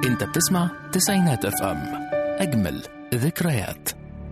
انت بتسمع تسعينات اف ام اجمل ذكريات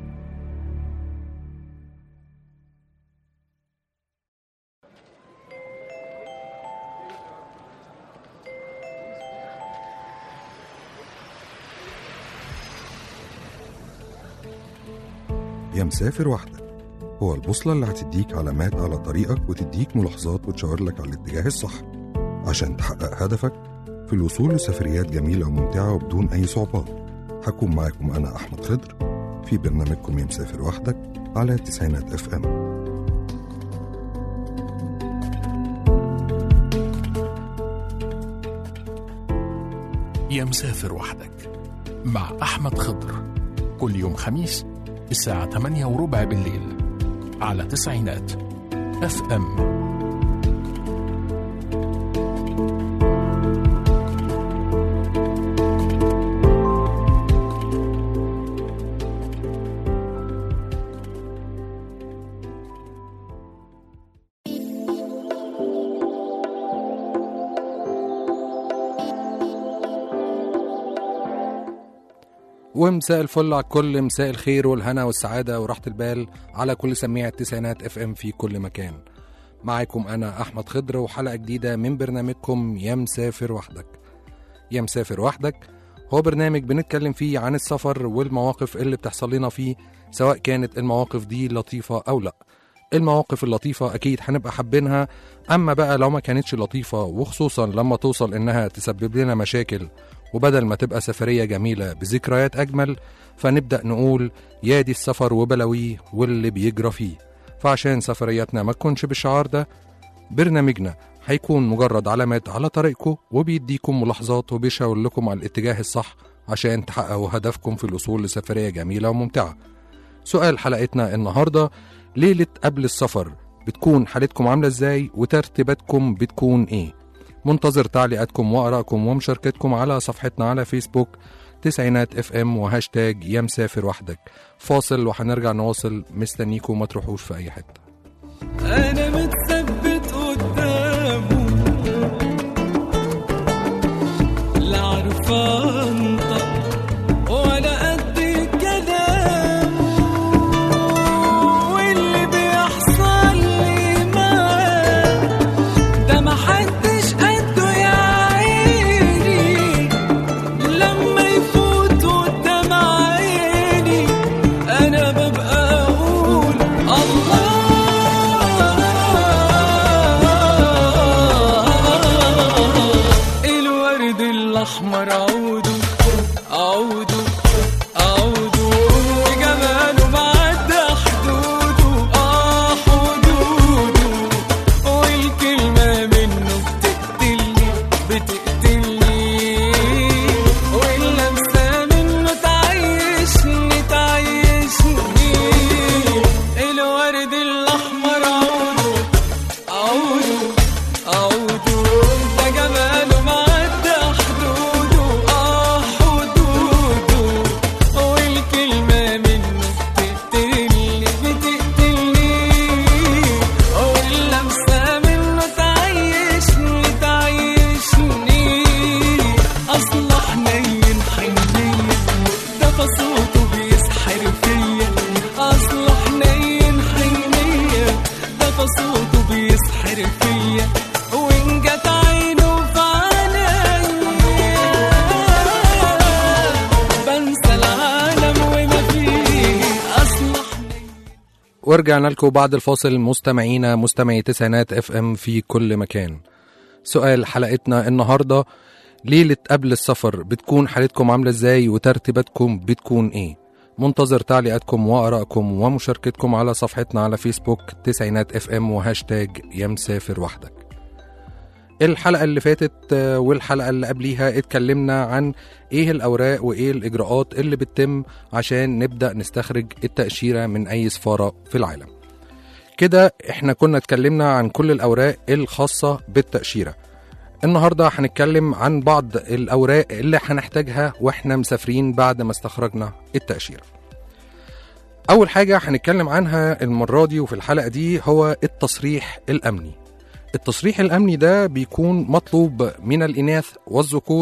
يا مسافر وحدك هو البوصلة اللي هتديك علامات على طريقك وتديك ملاحظات وتشاور لك على الاتجاه الصح عشان تحقق هدفك في الوصول لسفريات جميلة وممتعة وبدون أي صعوبات هكون معاكم أنا أحمد خضر في برنامجكم يا مسافر وحدك على تسعينات اف ام يا مسافر وحدك مع أحمد خضر كل يوم خميس الساعة 8 وربع بالليل على تسعينات اف ام ومساء الفل على الكل مساء الخير والهنا والسعادة وراحة البال على كل سميع التسعينات اف ام في كل مكان معاكم أنا أحمد خضر وحلقة جديدة من برنامجكم يا مسافر وحدك يا مسافر وحدك هو برنامج بنتكلم فيه عن السفر والمواقف اللي بتحصل لنا فيه سواء كانت المواقف دي لطيفة أو لأ المواقف اللطيفة أكيد هنبقى حابينها أما بقى لو ما كانتش لطيفة وخصوصا لما توصل إنها تسبب لنا مشاكل وبدل ما تبقى سفرية جميلة بذكريات أجمل فنبدأ نقول يا دي السفر وبلاويه واللي بيجرى فيه فعشان سفرياتنا ما تكونش بالشعار ده برنامجنا هيكون مجرد علامات على طريقكم وبيديكم ملاحظات وبيشاور لكم على الاتجاه الصح عشان تحققوا هدفكم في الوصول لسفرية جميلة وممتعة سؤال حلقتنا النهاردة ليلة قبل السفر بتكون حالتكم عاملة ازاي وترتيباتكم بتكون ايه منتظر تعليقاتكم وآرائكم ومشاركتكم على صفحتنا على فيسبوك تسعينات اف ام وهاشتاج يا مسافر وحدك فاصل وهنرجع نواصل مستنيكم ما تروحوش في اي حته انا متثبت قدامه لا عارفه انطق ولا قد كلامه واللي بيحصل لي معاه ده محدش قده يا عيني لما يفوت قدام عيني انا ببقى اقول الله الورد الاحمر عوده عوده عوده بجماله معدى حدوده اه حدوده والكلمة منه بتقتلني بتقتلني واللمسة منه تعيشني تعيشني الورد الأحمر عوده عوده عوده ده جماله معدى حدوده اه حدوده والكلمة منه بتقتلني بتقتلني واللمسة منه تعيشني تعيشني أصل حنين حنين ده فصوته بيسحر فيا أصل حنين حنين ده فصوته بيسحر فيا وإن جت عينه في عينيا بنسى العالم وما فيه أصل حنين ورجعنا لكم بعد الفاصل مستمعينا مستمعي تسعينات اف ام في كل مكان سؤال حلقتنا النهارده ليلة قبل السفر بتكون حالتكم عاملة ازاي وترتيباتكم بتكون ايه منتظر تعليقاتكم وآرائكم ومشاركتكم على صفحتنا على فيسبوك تسعينات اف ام وهاشتاج يا مسافر وحدك الحلقة اللي فاتت آه، والحلقة اللي قبليها اتكلمنا عن ايه الأوراق وايه الإجراءات اللي بتتم عشان نبدأ نستخرج التأشيرة من أي سفارة في العالم كده احنا كنا اتكلمنا عن كل الأوراق الخاصة بالتأشيرة النهاردة هنتكلم عن بعض الأوراق اللي هنحتاجها واحنا مسافرين بعد ما استخرجنا التأشيرة أول حاجة هنتكلم عنها المرة دي وفي الحلقة دي هو التصريح الأمني التصريح الأمني ده بيكون مطلوب من الإناث والذكور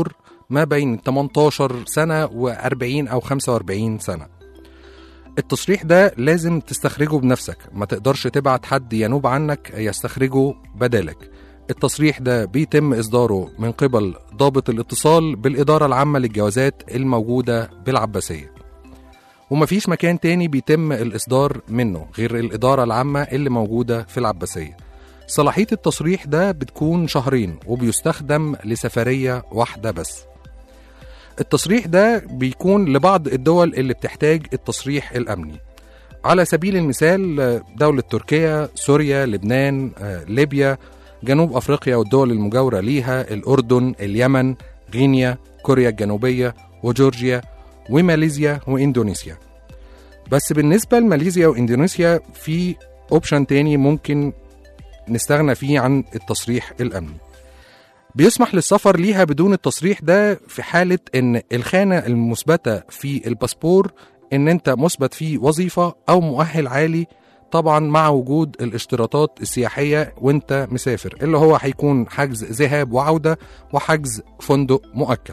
ما بين 18 سنة و40 أو 45 سنة التصريح ده لازم تستخرجه بنفسك ما تقدرش تبعت حد ينوب عنك يستخرجه بدالك التصريح ده بيتم إصداره من قبل ضابط الاتصال بالإدارة العامة للجوازات الموجودة بالعباسية ومفيش مكان تاني بيتم الإصدار منه غير الإدارة العامة اللي موجودة في العباسية صلاحية التصريح ده بتكون شهرين وبيستخدم لسفرية واحدة بس التصريح ده بيكون لبعض الدول اللي بتحتاج التصريح الأمني على سبيل المثال دولة تركيا، سوريا، لبنان، آه، ليبيا، جنوب أفريقيا والدول المجاورة ليها، الأردن، اليمن، غينيا، كوريا الجنوبية، وجورجيا، وماليزيا وإندونيسيا. بس بالنسبة لماليزيا وإندونيسيا في أوبشن تاني ممكن نستغنى فيه عن التصريح الأمني. بيسمح للسفر ليها بدون التصريح ده في حالة إن الخانة المثبتة في الباسبور إن أنت مثبت فيه وظيفة أو مؤهل عالي طبعا مع وجود الاشتراطات السياحية وانت مسافر اللي هو هيكون حجز ذهاب وعودة وحجز فندق مؤكد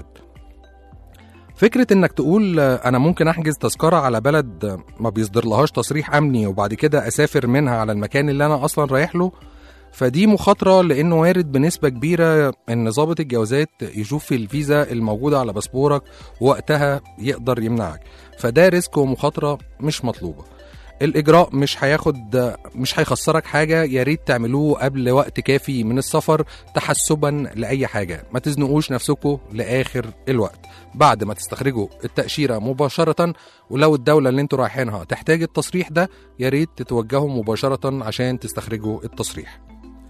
فكرة انك تقول آه، انا ممكن احجز تذكرة على بلد آه، ما بيصدر لهاش تصريح امني وبعد كده اسافر منها على المكان اللي انا اصلا رايح له فدي مخاطرة لأنه وارد بنسبة كبيرة إن ضابط الجوازات يشوف الفيزا الموجودة على باسبورك وقتها يقدر يمنعك فده ريسك ومخاطرة مش مطلوبة الإجراء مش هياخد مش هيخسرك حاجة يا ريت تعملوه قبل وقت كافي من السفر تحسبا لأي حاجة ما تزنقوش نفسكم لآخر الوقت بعد ما تستخرجوا التأشيرة مباشرة ولو الدولة اللي انتوا رايحينها تحتاج التصريح ده يا ريت تتوجهوا مباشرة عشان تستخرجوا التصريح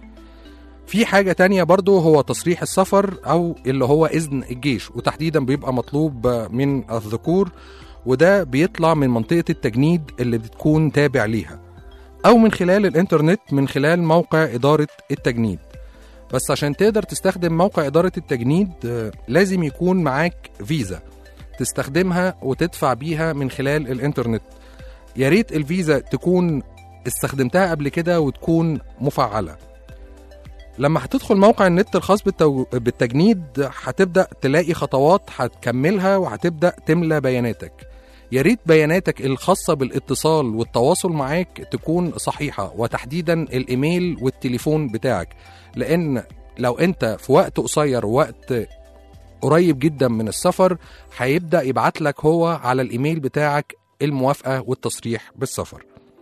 في حاجة تانية برضو هو تصريح السفر أو اللي هو إذن الجيش وتحديدا بيبقى مطلوب من الذكور وده بيطلع من منطقة التجنيد اللي بتكون تابع ليها أو من خلال الإنترنت من خلال موقع إدارة التجنيد بس عشان تقدر تستخدم موقع إدارة التجنيد آه، لازم يكون معاك فيزا تستخدمها وتدفع بيها من خلال الإنترنت يا ريت الفيزا تكون استخدمتها قبل كده وتكون مفعلة لما هتدخل موقع النت الخاص بالتو... بالتجنيد هتبدأ تلاقي خطوات هتكملها وهتبدأ تملى بياناتك يا ريت بياناتك الخاصة بالاتصال والتواصل معاك تكون صحيحة وتحديدا الإيميل والتليفون بتاعك لأن لو أنت في وقت قصير ووقت قريب جدا من السفر هيبدأ يبعت لك هو على الإيميل بتاعك الموافقة والتصريح بالسفر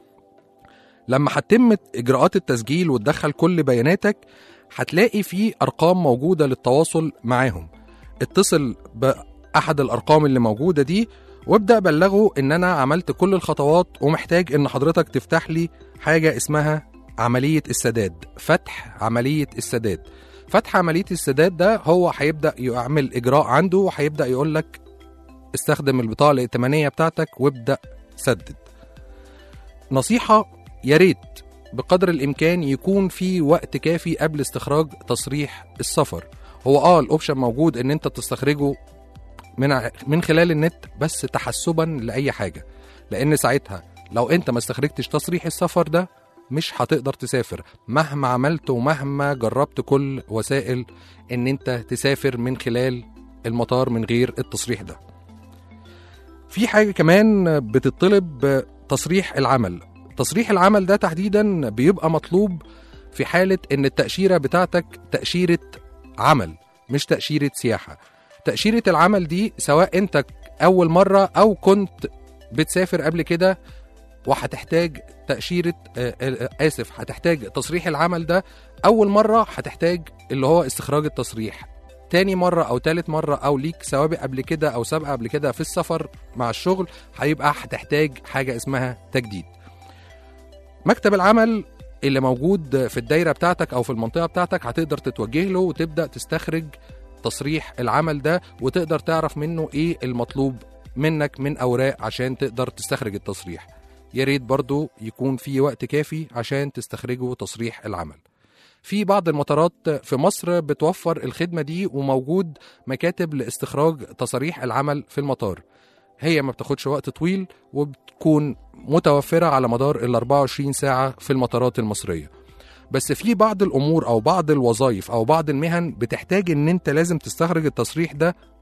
لما هتتم اجراءات التسجيل وتدخل كل بياناتك هتلاقي في ارقام موجوده للتواصل معاهم اتصل باحد الارقام اللي موجوده دي وابدا بلغه ان انا عملت كل الخطوات ومحتاج ان حضرتك تفتح لي حاجه اسمها عمليه السداد فتح عمليه السداد فتح عمليه السداد ده هو هيبدا يعمل اجراء عنده وهيبدا يقول لك استخدم البطاقه الائتمانيه بتاعتك وابدا سدد نصيحه يا ريت بقدر الامكان يكون في وقت كافي قبل استخراج تصريح السفر هو اه الاوبشن موجود ان انت تستخرجه من ع- من خلال النت بس تحسبا لاي حاجه لان ساعتها لو انت ما استخرجتش تصريح السفر ده مش هتقدر تسافر مهما عملت ومهما جربت كل وسائل ان انت تسافر من خلال المطار من غير التصريح ده في حاجه كمان بتطلب تصريح العمل تصريح العمل ده تحديدا بيبقى مطلوب في حالة إن التأشيرة بتاعتك تأشيرة عمل مش تأشيرة سياحة تأشيرة العمل دي سواء أنت أول مرة أو كنت بتسافر قبل كده وهتحتاج تأشيرة آه، آه، آسف هتحتاج تصريح العمل ده أول مرة هتحتاج اللي هو استخراج التصريح تاني مرة أو تالت مرة أو ليك سوابق قبل كده أو سابقة قبل كده في السفر مع الشغل هيبقى هتحتاج حاجة اسمها تجديد مكتب العمل اللي موجود في الدايره بتاعتك او في المنطقه بتاعتك هتقدر تتوجه له وتبدا تستخرج تصريح العمل ده وتقدر تعرف منه ايه المطلوب منك من اوراق عشان تقدر تستخرج التصريح يا ريت برضو يكون في وقت كافي عشان تستخرجوا تصريح العمل في بعض المطارات في مصر بتوفر الخدمة دي وموجود مكاتب لاستخراج تصاريح العمل في المطار هي ما بتاخدش وقت طويل وبتكون متوفرة على مدار ال 24 ساعة في المطارات المصرية بس في بعض الأمور أو بعض الوظائف أو بعض المهن بتحتاج إن أنت لازم تستخرج التصريح ده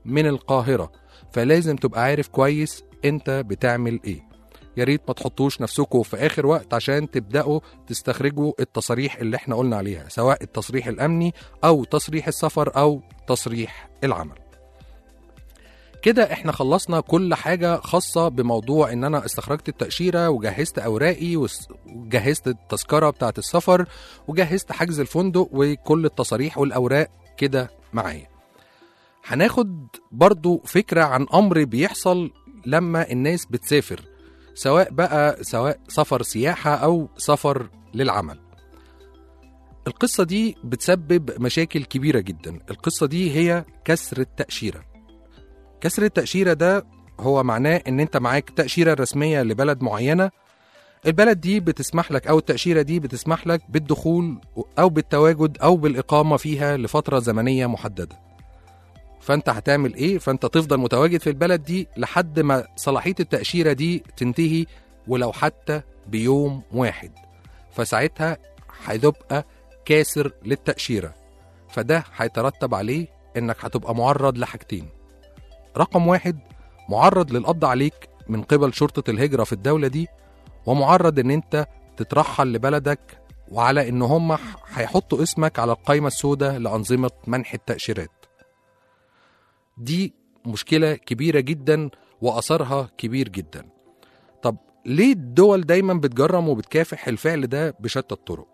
من القاهرة فلازم تبقى عارف كويس انت بتعمل ايه يا ريت ما تحطوش نفسكم في اخر وقت عشان تبداوا تستخرجوا التصاريح اللي احنا قلنا عليها سواء التصريح الامني او تصريح السفر او تصريح العمل كده احنا خلصنا كل حاجة خاصة بموضوع ان انا استخرجت التأشيرة وجهزت اوراقي وس- وجهزت التذكرة بتاعة السفر وجهزت حجز الفندق وكل التصاريح والاوراق كده معايا هناخد برضو فكرة عن امر بيحصل لما الناس بتسافر سواء بقى سواء سفر سياحة او سفر للعمل القصة دي بتسبب مشاكل كبيرة جدا القصة دي هي كسر التأشيرة كسر التأشيرة ده هو معناه ان انت معاك تأشيرة رسمية لبلد معينة البلد دي بتسمح لك او التأشيرة دي بتسمح لك بالدخول او بالتواجد او بالإقامة فيها لفترة زمنية محددة فانت هتعمل ايه فانت تفضل متواجد في البلد دي لحد ما صلاحية التأشيرة دي تنتهي ولو حتى بيوم واحد فساعتها هتبقى كاسر للتأشيرة فده هيترتب عليه انك هتبقى معرض لحاجتين رقم واحد معرض للقبض عليك من قبل شرطة الهجرة في الدولة دي ومعرض ان انت تترحل لبلدك وعلى ان هم هيحطوا اسمك على القائمة السوداء لأنظمة منح التأشيرات دي مشكلة كبيرة جدا وأثرها كبير جدا طب ليه الدول دايما بتجرم وبتكافح الفعل ده بشتى الطرق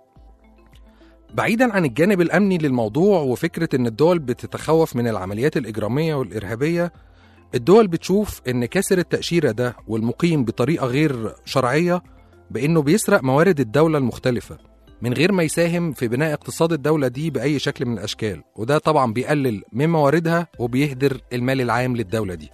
بعيدا عن الجانب الامني للموضوع وفكره ان الدول بتتخوف من العمليات الاجراميه والارهابيه الدول بتشوف ان كاسر التاشيره ده والمقيم بطريقه غير شرعيه بانه بيسرق موارد الدوله المختلفه من غير ما يساهم في بناء اقتصاد الدوله دي باي شكل من الاشكال وده طبعا بيقلل من مواردها وبيهدر المال العام للدوله دي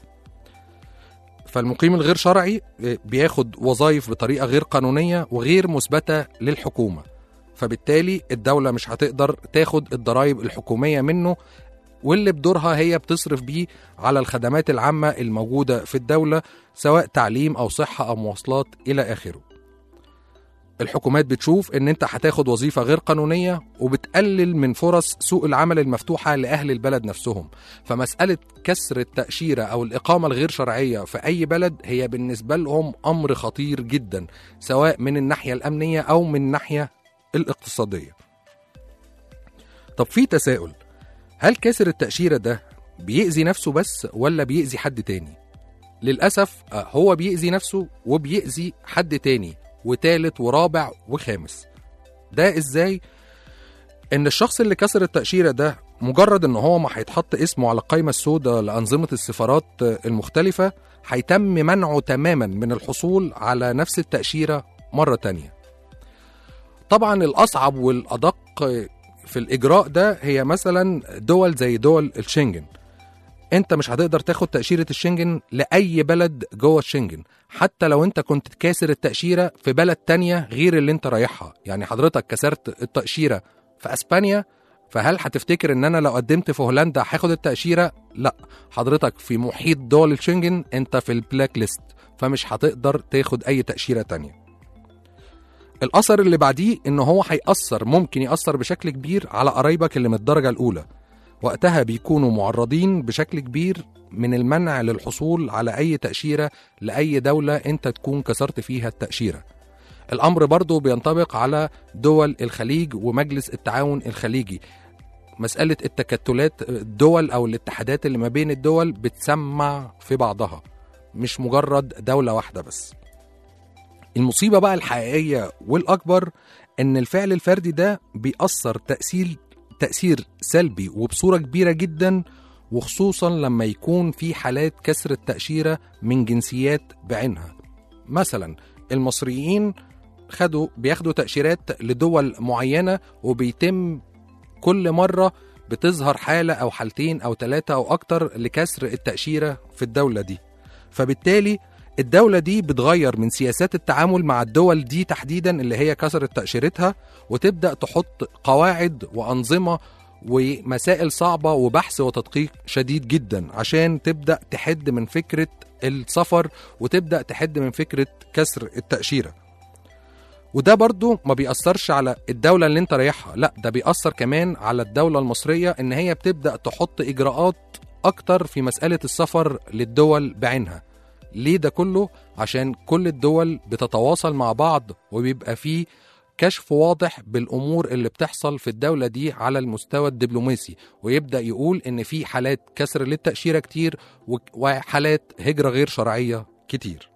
فالمقيم الغير شرعي بياخد وظائف بطريقه غير قانونيه وغير مثبته للحكومه فبالتالي الدولة مش هتقدر تاخد الضرائب الحكومية منه واللي بدورها هي بتصرف بيه على الخدمات العامة الموجودة في الدولة سواء تعليم أو صحة أو مواصلات إلى آخره الحكومات بتشوف ان انت هتاخد وظيفة غير قانونية وبتقلل من فرص سوق العمل المفتوحة لأهل البلد نفسهم فمسألة كسر التأشيرة أو الإقامة الغير شرعية في أي بلد هي بالنسبة لهم أمر خطير جدا سواء من الناحية الأمنية أو من الناحية الاقتصادية طب في تساؤل هل كاسر التأشيرة ده بيأذي نفسه بس ولا بيأذي حد تاني للأسف آه، هو بيأذي نفسه وبيأذي حد تاني وتالت ورابع وخامس ده ازاي ان الشخص اللي كسر التأشيرة ده مجرد ان هو ما هيتحط اسمه على القائمة السوداء لأنظمة السفارات آه، المختلفة هيتم منعه تماما من الحصول على نفس التأشيرة مرة تانية طبعا الأصعب والأدق في الإجراء ده هي مثلا دول زي دول الشنجن انت مش هتقدر تاخد تأشيرة الشنجن لأي بلد جوه الشنجن حتى لو انت كنت كاسر التأشيرة في بلد تانية غير اللي انت رايحها يعني حضرتك كسرت التأشيرة في اسبانيا فهل هتفتكر ان انا لو قدمت في هولندا هاخد التأشيرة؟ لا حضرتك في محيط دول الشنجن انت في البلاك ليست فمش هتقدر تاخد اي تأشيرة تانية الأثر اللي بعديه إن هو هيأثر ممكن يأثر بشكل كبير على قرايبك اللي من الدرجة الأولى وقتها بيكونوا معرضين بشكل كبير من المنع للحصول على أي تأشيرة لأي دولة أنت تكون كسرت فيها التأشيرة الأمر برضو بينطبق على دول الخليج ومجلس التعاون الخليجي مسألة التكتلات الدول أو الاتحادات اللي ما بين الدول بتسمع في بعضها مش مجرد دولة واحدة بس المصيبة بقى الحقيقية والأكبر إن الفعل الفردي ده بيأثر تأثير تأثير سلبي وبصورة كبيرة جدا وخصوصا لما يكون في حالات كسر التأشيرة من جنسيات بعينها مثلا المصريين خدوا بياخدوا تأشيرات لدول معينة وبيتم كل مرة بتظهر حالة أو حالتين أو ثلاثة أو أكتر لكسر التأشيرة في الدولة دي فبالتالي الدولة دي بتغير من سياسات التعامل مع الدول دي تحديدا اللي هي كسرت تأشيرتها وتبدأ تحط قواعد وأنظمة ومسائل صعبة وبحث وتدقيق شديد جدا عشان تبدأ تحد من فكرة السفر وتبدأ تحد من فكرة كسر التأشيرة وده برضو ما بيأثرش على الدولة اللي انت رايحها لا ده بيأثر كمان على الدولة المصرية ان هي بتبدأ تحط إجراءات اكتر في مساله السفر للدول بعينها ليه ده كله عشان كل الدول بتتواصل مع بعض وبيبقى فيه كشف واضح بالامور اللي بتحصل في الدوله دي على المستوى الدبلوماسي ويبدا يقول ان في حالات كسر للتاشيره كتير و- وحالات هجره غير شرعيه كتير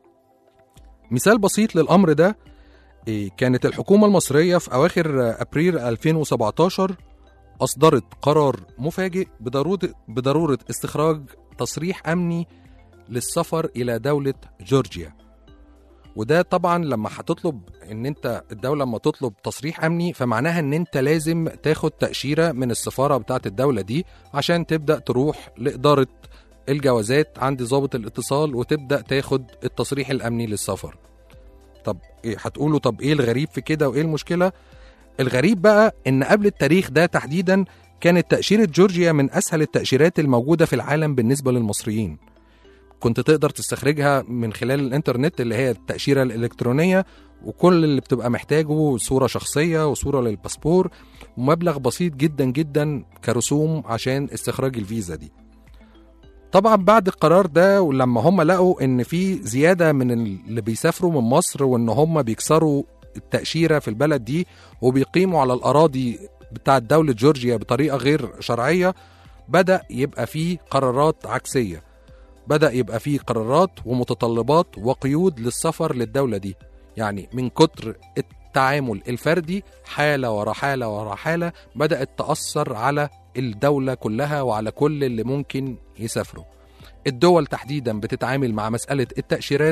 مثال بسيط للامر ده إيه، كانت الحكومه المصريه في اواخر آه، ابريل 2017 اصدرت قرار مفاجئ بضروره بضروره استخراج تصريح امني للسفر الى دوله جورجيا وده طبعا لما هتطلب ان انت الدوله لما تطلب تصريح امني فمعناها ان انت لازم تاخد تاشيره من السفاره بتاعه الدوله دي عشان تبدا تروح لاداره الجوازات عند ضابط الاتصال وتبدا تاخد التصريح الامني للسفر طب إيه هتقولوا طب ايه الغريب في كده وايه المشكله الغريب بقى ان قبل التاريخ ده تحديدا كانت تاشيره جورجيا من اسهل التاشيرات الموجوده في العالم بالنسبه للمصريين كنت تقدر تستخرجها من خلال الانترنت اللي هي التأشيرة الإلكترونية وكل اللي بتبقى محتاجه صورة شخصية وصورة للباسبور ومبلغ بسيط جدا جدا كرسوم عشان استخراج الفيزا دي طبعا بعد القرار ده ولما هم لقوا ان في زيادة من اللي بيسافروا من مصر وان هم بيكسروا التأشيرة في البلد دي وبيقيموا على الأراضي بتاعت دولة جورجيا بطريقة غير شرعية بدأ يبقى فيه قرارات عكسية بدأ يبقى فيه قرارات ومتطلبات وقيود للسفر للدولة دي يعني من كتر التعامل الفردي حالة ورا حالة ورا حالة بدأت تأثر على الدولة كلها وعلى كل اللي ممكن يسافروا الدول تحديدا بتتعامل مع مسألة التأشيرات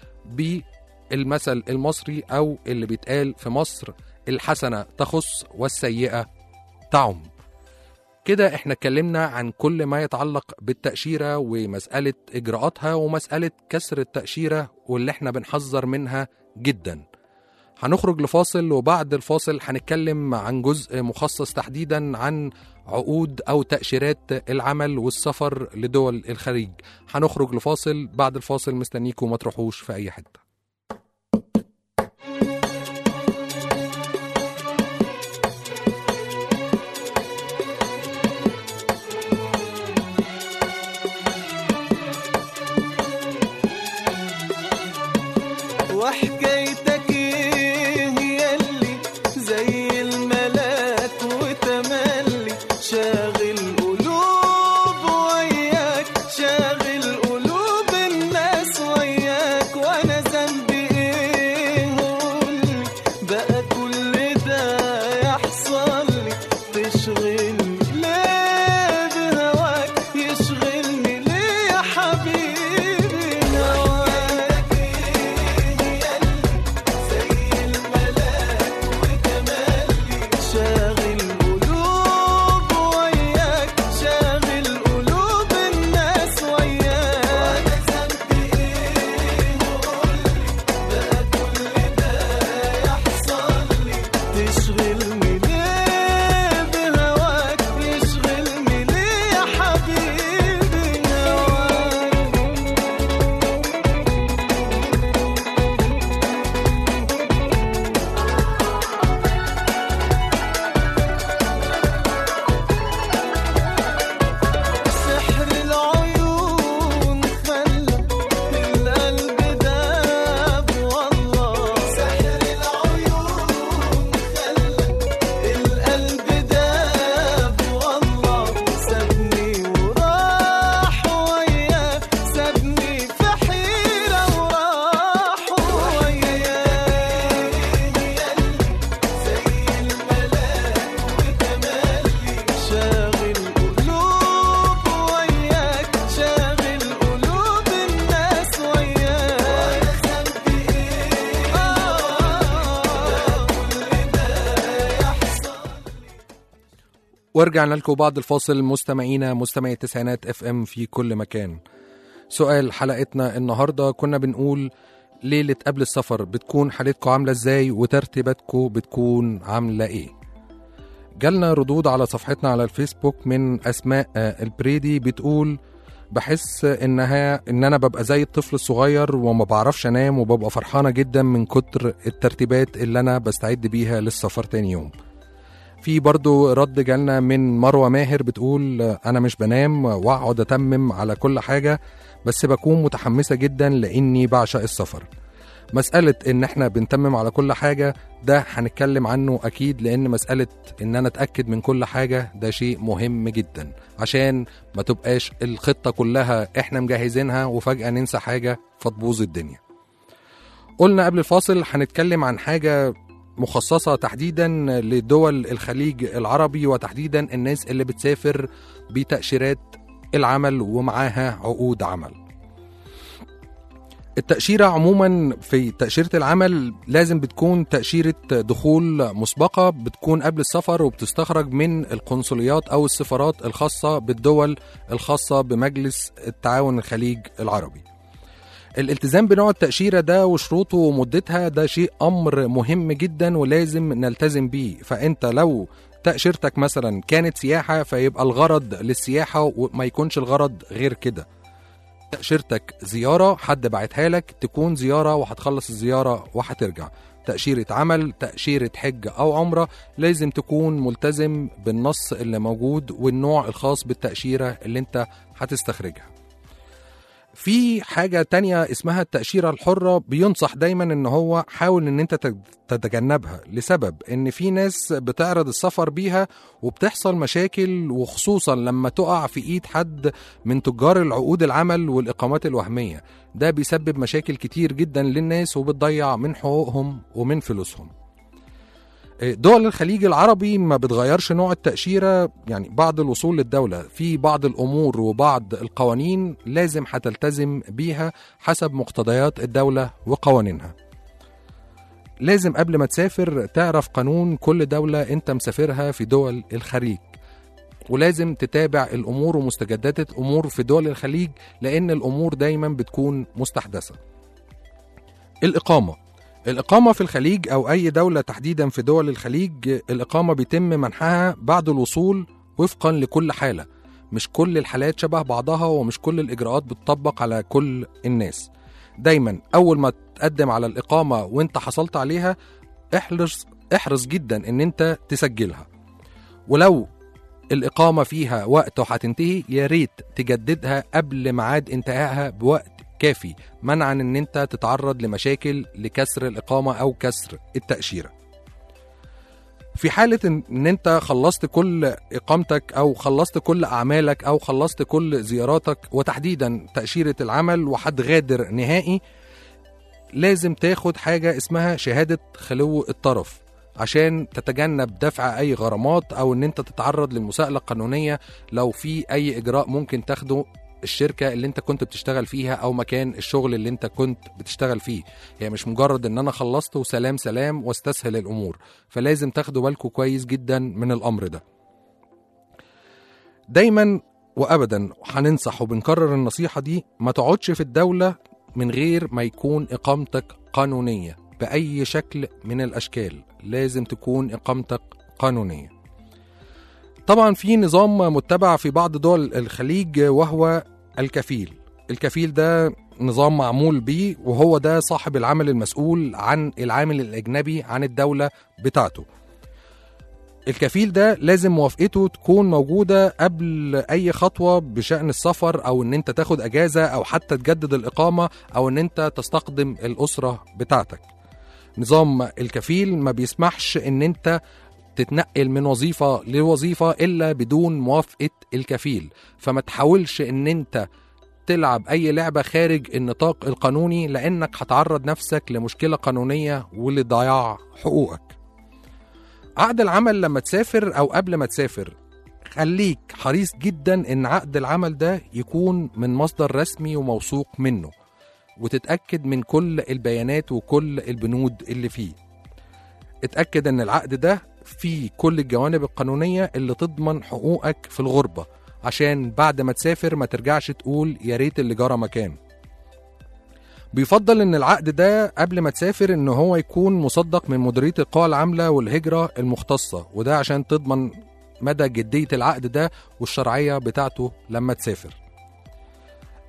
بالمثل المصري أو اللي بيتقال في مصر الحسنة تخص والسيئة تعم كده احنا اتكلمنا عن كل ما يتعلق بالتأشيرة ومسألة إجراءاتها ومسألة كسر التأشيرة واللي احنا بنحذر منها جدا هنخرج لفاصل وبعد الفاصل هنتكلم عن جزء مخصص تحديدا عن عقود أو تأشيرات العمل والسفر لدول الخليج هنخرج لفاصل بعد الفاصل مستنيكم ما تروحوش في أي حتة وحكايتك ايه يلي زي الملاك وتملي شاغل قلوب وياك شاغل قلوب الناس وياك وانا ذنبي ايه قولي بقى كل ده يحصل لي تشغلني ليه بهواك يشغلني ليه يا حبيبي هواك شاغل قلوب وياك شاغل قلوب الناس وياك وانا ذنبي ايه قولي بقى كل ده يحصل لي تشغلني ليه بهواك يشغلني ليه يا حبيبي هواك سحر العيون خلى القلب داب والله سحر العيون خلى القلب داب والله سابني وراح وياه سابني في حيرة وراح وياه زي الملاك وتملي شاغل قلوب وياك شاغل قلوب الناس وياك وانا ذنبي ايه آه كل ده يحصل ورجعنا لكم بعد الفاصل مستمعينا مستمعي التسعينات اف ام في كل مكان سؤال حلقتنا النهارده كنا بنقول ليلة قبل السفر بتكون حالتكم عاملة ازاي وترتيباتكم بتكون عاملة ايه جالنا ردود على صفحتنا على الفيسبوك من اسماء آه، البريدي بتقول بحس انها ان انا ببقى زي الطفل الصغير وما بعرفش انام وببقى فرحانه جدا من كتر الترتيبات اللي انا بستعد بيها للسفر تاني يوم في برضو رد جالنا من مروة ماهر بتقول أنا مش بنام وأقعد أتمم على كل حاجة بس بكون متحمسة جدا لأني بعشق السفر مسألة إن إحنا بنتمم على كل حاجة ده هنتكلم عنه أكيد لأن مسألة إن أنا أتأكد من كل حاجة ده شيء مهم جدا عشان ما تبقاش الخطة كلها إحنا مجهزينها وفجأة ننسى حاجة فتبوظ الدنيا قلنا قبل الفاصل هنتكلم عن حاجة مخصصة تحديدا لدول الخليج العربي وتحديدا الناس اللي بتسافر بتأشيرات العمل ومعاها عقود عمل التأشيرة عموما في تأشيرة العمل لازم بتكون تأشيرة دخول مسبقة بتكون قبل السفر وبتستخرج من القنصليات أو السفارات الخاصة بالدول الخاصة بمجلس التعاون الخليج العربي الالتزام بنوع التأشيرة ده وشروطه ومدتها ده شيء أمر مهم جدا ولازم نلتزم بيه فأنت لو تأشيرتك مثلا كانت سياحة فيبقى الغرض للسياحة وما يكونش الغرض غير كده تأشيرتك زيارة حد بعتها لك تكون زيارة وهتخلص الزيارة وهترجع تأشيرة عمل تأشيرة حج أو عمرة لازم تكون ملتزم بالنص اللي موجود والنوع الخاص بالتأشيرة اللي انت هتستخرجها في حاجة تانية اسمها التأشيرة الحرة بينصح دايما ان هو حاول ان انت تت- تتجنبها لسبب ان في ناس بتعرض السفر بيها وبتحصل مشاكل وخصوصا لما تقع في ايد حد من تجار العقود العمل والإقامات الوهمية ده بيسبب مشاكل كتير جدا للناس وبتضيع من حقوقهم ومن فلوسهم دول الخليج العربي ما بتغيرش نوع التأشيرة يعني بعد الوصول للدولة في بعض الأمور وبعض القوانين لازم هتلتزم بيها حسب مقتضيات الدولة وقوانينها لازم قبل ما تسافر تعرف قانون كل دولة انت مسافرها في دول الخليج ولازم تتابع الأمور ومستجدات الأمور في دول الخليج لأن الأمور دايما بتكون مستحدثة الإقامة الإقامة في الخليج أو أي دولة تحديدا في دول الخليج الإقامة بيتم منحها بعد الوصول وفقا لكل حالة مش كل الحالات شبه بعضها ومش كل الإجراءات بتطبق على كل الناس دايما أول ما تقدم على الإقامة وانت حصلت عليها احرص احرص جدا ان انت تسجلها ولو الإقامة فيها وقت وهتنتهي يا ريت تجددها قبل ميعاد انتهائها بوقت كافي منعا ان انت تتعرض لمشاكل لكسر الإقامة أو كسر التأشيرة في حالة إن إن انت خلصت كل إقامتك أو خلصت كل أعمالك أو خلصت كل زياراتك وتحديدا تأشيرة العمل وهتغادر نهائي لازم تاخد حاجة اسمها شهادة خلو الطرف عشان تتجنب دفع اي غرامات او ان انت تتعرض للمساءله القانونيه لو في اي اجراء ممكن تاخده الشركه اللي انت كنت بتشتغل فيها او مكان الشغل اللي انت كنت بتشتغل فيه هي مش مجرد ان انا خلصت وسلام سلام واستسهل الامور فلازم تاخدوا بالكم كويس جدا من الامر ده دايما وابدا هننصح وبنكرر النصيحه دي ما تقعدش في الدوله من غير ما يكون اقامتك قانونيه باي شكل من الاشكال لازم تكون اقامتك قانونيه طبعا في نظام متبع في بعض دول الخليج وهو الكفيل الكفيل ده نظام معمول بيه وهو ده صاحب العمل المسؤول عن العامل الاجنبي عن الدوله بتاعته الكفيل ده لازم موافقته تكون موجودة قبل أي خطوة بشأن السفر أو إن أنت تاخد أجازة أو حتى تجدد الإقامة أو إن أنت تستخدم الأسرة بتاعتك نظام الكفيل ما بيسمحش إن أنت تتنقل من وظيفة لوظيفة إلا بدون موافقة الكفيل فما تحاولش إن أنت تلعب أي لعبة خارج النطاق القانوني لأنك هتعرض نفسك لمشكلة قانونية ولضياع حقوقك عقد العمل لما تسافر او قبل ما تسافر خليك حريص جدا ان عقد العمل ده يكون من مصدر رسمي وموثوق منه وتتاكد من كل البيانات وكل البنود اللي فيه اتاكد ان العقد ده فيه كل الجوانب القانونيه اللي تضمن حقوقك في الغربه عشان بعد ما تسافر ما ترجعش تقول يا ريت اللي جرى مكان بيفضل ان العقد ده قبل ما تسافر ان هو يكون مصدق من مديريه القوى العامله والهجره المختصه وده عشان تضمن مدى جديه العقد ده والشرعيه بتاعته لما تسافر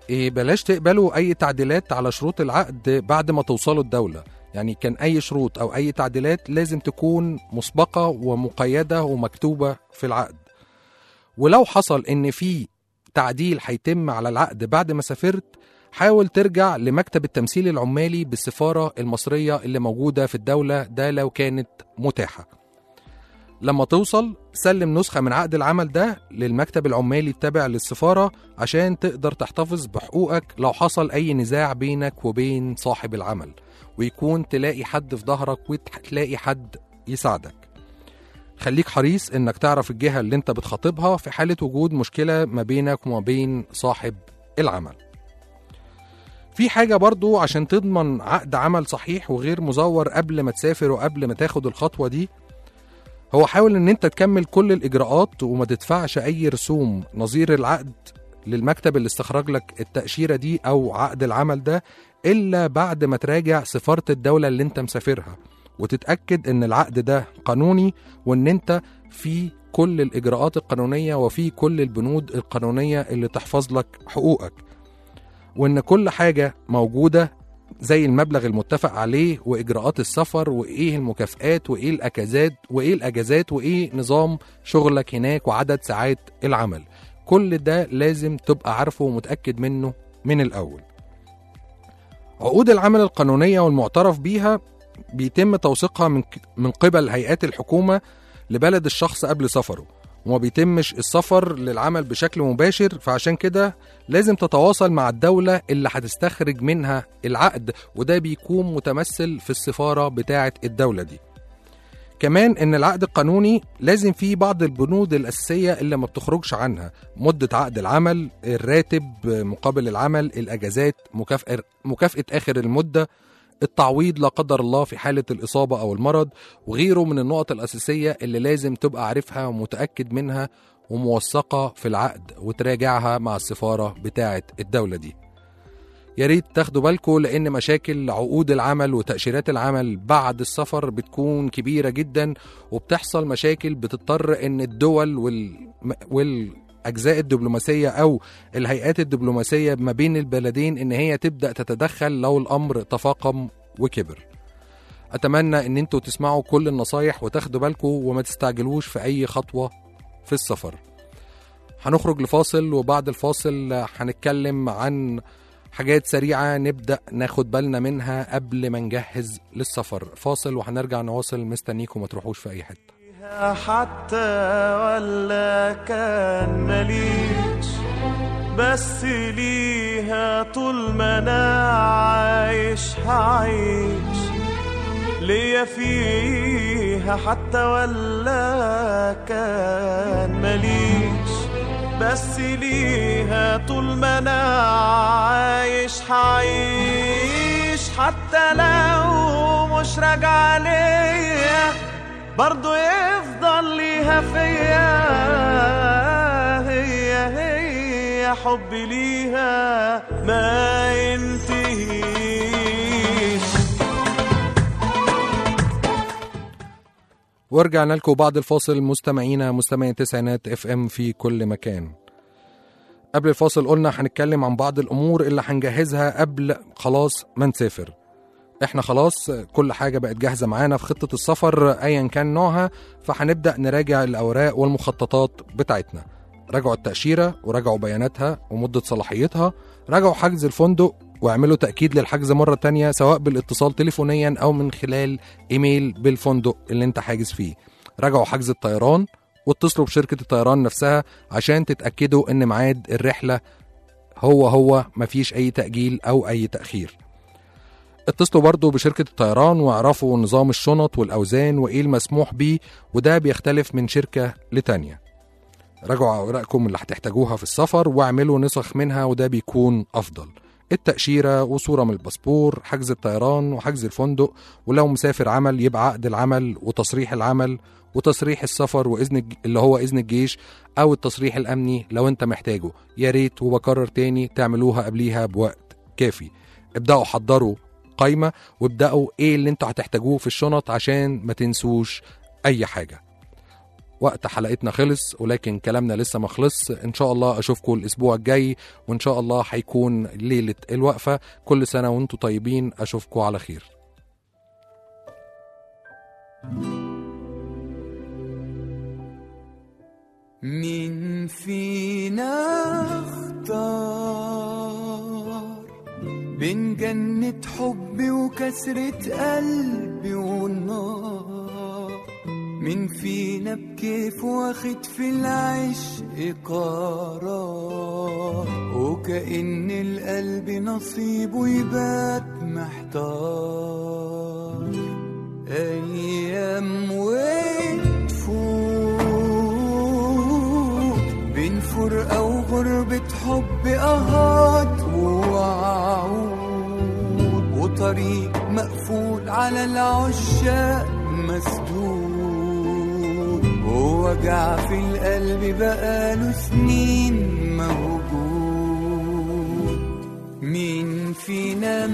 إيه بلاش تقبلوا أي تعديلات على شروط العقد بعد ما توصلوا الدولة يعني كان أي شروط أو أي تعديلات لازم تكون مسبقة ومقيدة ومكتوبة في العقد ولو حصل إن في تعديل هيتم على العقد بعد ما سافرت حاول ترجع لمكتب التمثيل العمالي بالسفارة المصرية اللي موجودة في الدولة ده لو كانت متاحة لما توصل سلم نسخة من عقد العمل ده للمكتب العمالي التابع للسفارة عشان تقدر تحتفظ بحقوقك لو حصل أي نزاع بينك وبين صاحب العمل ويكون تلاقي حد في ظهرك وتلاقي حد يساعدك خليك حريص انك تعرف الجهة اللي انت بتخاطبها في حالة وجود مشكلة ما بينك وما بين صاحب العمل في حاجة برضو عشان تضمن عقد عمل صحيح وغير مزور قبل ما تسافر وقبل ما تاخد الخطوة دي هو حاول ان انت تكمل كل الاجراءات وما تدفعش اي رسوم نظير العقد للمكتب اللي استخرج لك التأشيرة دي او عقد العمل ده الا بعد ما تراجع سفارة الدولة اللي انت مسافرها وتتأكد ان العقد ده قانوني وان انت في كل الاجراءات القانونية وفي كل البنود القانونية اللي تحفظ لك حقوقك وان كل حاجة موجودة زي المبلغ المتفق عليه واجراءات السفر وايه المكافآت وايه الاجازات وايه الاجازات وايه نظام شغلك هناك وعدد ساعات العمل كل ده لازم تبقى عارفه ومتأكد منه من الاول عقود العمل القانونية والمعترف بيها بيتم توثيقها من من قبل هيئات الحكومة لبلد الشخص قبل سفره وما بيتمش السفر للعمل بشكل مباشر فعشان كده لازم تتواصل مع الدولة اللي هتستخرج منها العقد وده بيكون متمثل في السفارة بتاعة الدولة دي كمان ان العقد القانوني لازم فيه بعض البنود الاساسيه اللي ما بتخرجش عنها مده عقد العمل الراتب مقابل العمل الاجازات مكافاه مكافاه اخر المده التعويض لا قدر الله في حاله الاصابه او المرض وغيره من النقط الاساسيه اللي لازم تبقى عارفها ومتاكد منها وموثقه في العقد وتراجعها مع السفاره بتاعه الدوله دي يا ريت تاخدوا بالكم لان مشاكل عقود العمل وتاشيرات العمل بعد السفر بتكون كبيره جدا وبتحصل مشاكل بتضطر ان الدول وال والاجزاء الدبلوماسيه او الهيئات الدبلوماسيه ما بين البلدين ان هي تبدا تتدخل لو الامر تفاقم وكبر اتمنى ان انتوا تسمعوا كل النصايح وتاخدوا بالكم وما تستعجلوش في اي خطوه في السفر هنخرج لفاصل وبعد الفاصل هنتكلم عن حاجات سريعة نبدأ ناخد بالنا منها قبل ما نجهز للسفر فاصل وهنرجع نواصل مستنيكم ما تروحوش في أي حتة حتى ولا كان مليش بس ليها طول ما انا عايش هعيش ليا فيها حتى ولا كان مليش بس ليها طول ما انا عايش هعيش حتى لو مش راجعة ليا برضو يفضل ليها فيا هي هي حبي ليها ما ينتهيش ورجعنا لكم بعد الفاصل مستمعينا مستمعي التسعينات اف ام في كل مكان قبل الفاصل قلنا هنتكلم عن بعض الامور اللي هنجهزها قبل خلاص ما نسافر احنا خلاص كل حاجه بقت جاهزه معانا في خطه السفر ايا كان نوعها فهنبدا نراجع الاوراق والمخططات بتاعتنا راجعوا التاشيره وراجعوا بياناتها ومده صلاحيتها راجعوا حجز الفندق واعملوا تأكيد للحجز مرة تانية سواء بالاتصال تليفونيا أو من خلال إيميل بالفندق اللي أنت حاجز فيه راجعوا حجز الطيران واتصلوا بشركة الطيران نفسها عشان تتأكدوا إن ميعاد الرحلة هو هو مفيش أي تأجيل أو أي تأخير اتصلوا برضو بشركة الطيران واعرفوا نظام الشنط والأوزان وإيه المسموح بيه وده بيختلف من شركة لتانية راجعوا أوراقكم اللي هتحتاجوها في السفر واعملوا نسخ منها وده بيكون أفضل التأشيرة وصورة من الباسبور حجز الطيران وحجز الفندق ولو مسافر عمل يبقى عقد العمل وتصريح العمل وتصريح السفر وإذن الج- اللي هو إذن الجيش أو التصريح الأمني لو أنت محتاجه يا ريت وبكرر تاني تعملوها قبليها بوقت كافي ابدأوا حضروا قايمة وابدأوا إيه اللي أنتوا هتحتاجوه في الشنط عشان ما تنسوش أي حاجة وقت حلقتنا خلص ولكن كلامنا لسه ما خلص ان شاء الله اشوفكم الاسبوع الجاي وان شاء الله هيكون ليله الوقفه كل سنه وانتم طيبين اشوفكم على خير مين فينا اختار بين جنة حبي وكسرة قلبي والنار مين فينا بكيف واخد في العشق قرار وكأن القلب نصيبه يبات محتار أيام وتفوت بين فرقة وغربة حب أهات ووعود وطريق مقفول على العشاق مسدود ووجع في القلب بقاله سنين موجود مين فينا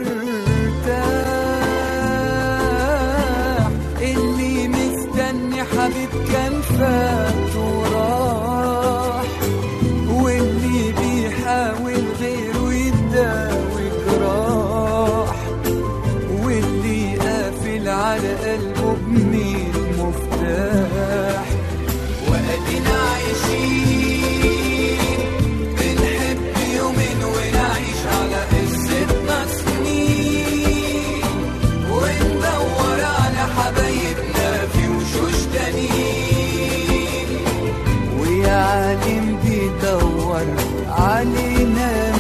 مرتاح اللي مستني حبيب كان فات وراح واللي بيحاول غيره يداوي جراح واللي قافل على قلبه بميل مفتاح وادينا عايشين بنحب يومين ونعيش على قصتنا سنين وندور على حبايبنا في وشوش تانيين ويا عالم بيدور علينا